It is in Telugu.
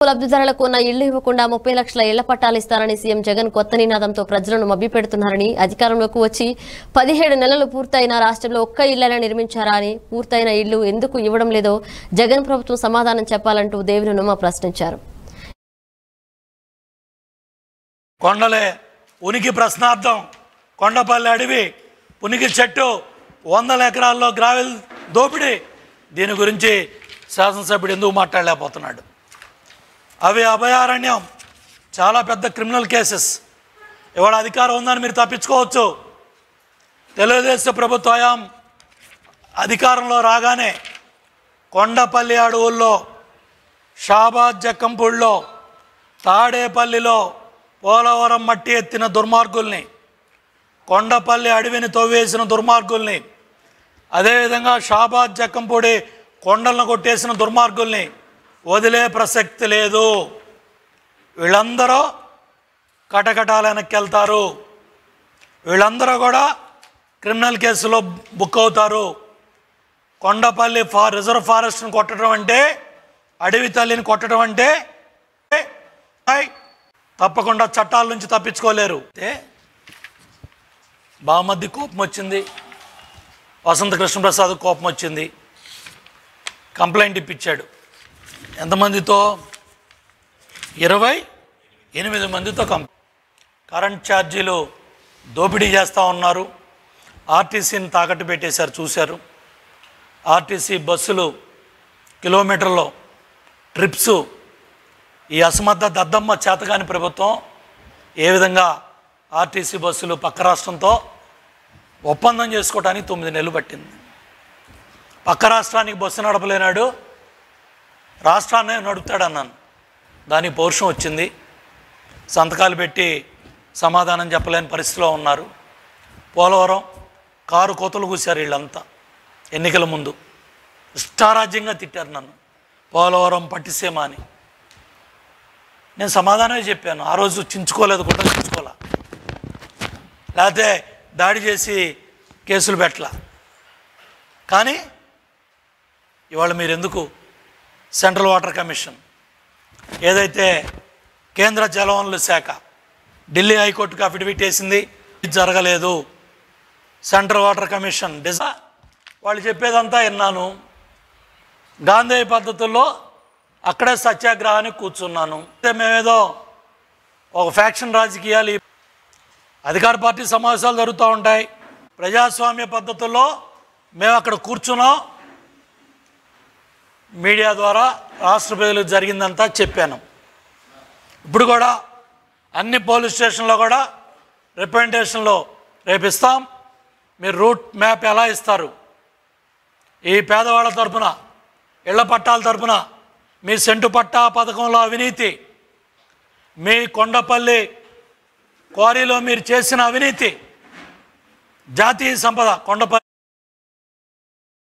లబ్ధిదారులకు ఉన్న ఇళ్లు ఇవ్వకుండా ముప్పై లక్షల ఇళ్ల పట్టాలు ఇస్తారని సీఎం జగన్ కొత్త నినాదంతో ప్రజలను మభ్యపెడుతున్నారని అధికారంలోకి వచ్చి పదిహేడు నెలలు పూర్తయిన రాష్ట్రంలో ఒక్క ఇళ్లైనా నిర్మించారా అని పూర్తయిన ఇళ్లు ఎందుకు ఇవ్వడం లేదో జగన్ ప్రభుత్వం సమాధానం చెప్పాలంటూ దేవిని నుమ ప్రశ్నించారు కొండలే ఉనికి ప్రశ్నార్థం కొండపల్లి అడవి ఉనికి చెట్టు వందల ఎకరాల్లో గ్రావెల్ దోపిడీ దీని గురించి శాసనసభ్యుడు ఎందుకు మాట్లాడలేకపోతున్నాడు అవి అభయారణ్యం చాలా పెద్ద క్రిమినల్ కేసెస్ ఇవాళ అధికారం ఉందని మీరు తప్పించుకోవచ్చు తెలుగుదేశం ప్రభుత్వ హయాం అధికారంలో రాగానే కొండపల్లి అడవుల్లో షాబాద్ జక్కంపూడిలో తాడేపల్లిలో పోలవరం మట్టి ఎత్తిన దుర్మార్గుల్ని కొండపల్లి అడవిని తవ్వేసిన దుర్మార్గుల్ని అదేవిధంగా షాబాద్ జక్కంపూడి కొండలను కొట్టేసిన దుర్మార్గుల్ని వదిలే ప్రసక్తి లేదు వీళ్ళందరూ కటకటాల వెనక్కి వెళ్తారు వీళ్ళందరూ కూడా క్రిమినల్ కేసులో బుక్ అవుతారు కొండపల్లి ఫా రిజర్వ్ ఫారెస్ట్ని కొట్టడం అంటే అడవి తల్లిని కొట్టడం అంటే ఐ, తప్పకుండా చట్టాల నుంచి తప్పించుకోలేరు ఏ? బామద్ది కోపం వచ్చింది వసంత కృష్ణప్రసాద్ కోపం వచ్చింది కంప్లైంట్ ఇప్పించాడు ఎంతమందితో ఇరవై ఎనిమిది మందితో కం కరెంట్ ఛార్జీలు దోపిడీ చేస్తూ ఉన్నారు ఆర్టీసీని తాకట్టు పెట్టేశారు చూశారు ఆర్టీసీ బస్సులు కిలోమీటర్లో ట్రిప్స్ ఈ అసమర్థ దద్దమ్మ చేతగాని ప్రభుత్వం ఏ విధంగా ఆర్టీసీ బస్సులు పక్క రాష్ట్రంతో ఒప్పందం చేసుకోవడానికి తొమ్మిది నెలలు పట్టింది పక్క రాష్ట్రానికి బస్సు నడపలేనాడు రాష్ట్రాన్నే నడుపుతాడన్నాను దానికి పౌరుషం వచ్చింది సంతకాలు పెట్టి సమాధానం చెప్పలేని పరిస్థితిలో ఉన్నారు పోలవరం కారు కోతలు కూశారు వీళ్ళంతా ఎన్నికల ముందు ఇష్టారాజ్యంగా తిట్టారు నన్ను పోలవరం పట్టిసీమ అని నేను సమాధానమే చెప్పాను ఆ రోజు చించుకోలేదు కూడా చించుకోలే లేకపోతే దాడి చేసి కేసులు పెట్టలా కానీ ఇవాళ మీరు ఎందుకు సెంట్రల్ వాటర్ కమిషన్ ఏదైతే కేంద్ర జలవనరుల శాఖ ఢిల్లీ హైకోర్టుకు అఫిడవిట్ వేసింది ఇది జరగలేదు సెంట్రల్ వాటర్ కమిషన్ డిజా వాళ్ళు చెప్పేదంతా విన్నాను గాంధీ పద్ధతుల్లో అక్కడే సత్యాగ్రహానికి కూర్చున్నాను అయితే మేమేదో ఒక ఫ్యాక్షన్ రాజకీయాలు అధికార పార్టీ సమావేశాలు జరుగుతూ ఉంటాయి ప్రజాస్వామ్య పద్ధతుల్లో మేము అక్కడ కూర్చున్నాం మీడియా ద్వారా రాష్ట్ర ప్రజలకు జరిగిందంతా చెప్పాను ఇప్పుడు కూడా అన్ని పోలీస్ స్టేషన్లో కూడా రిప్రజెంటేషన్లో రేపు ఇస్తాం మీరు రూట్ మ్యాప్ ఎలా ఇస్తారు ఈ పేదవాళ్ళ తరపున ఇళ్ల పట్టాల తరపున మీ సెంటు పట్టా పథకంలో అవినీతి మీ కొండపల్లి క్వారీలో మీరు చేసిన అవినీతి జాతీయ సంపద కొండపల్లి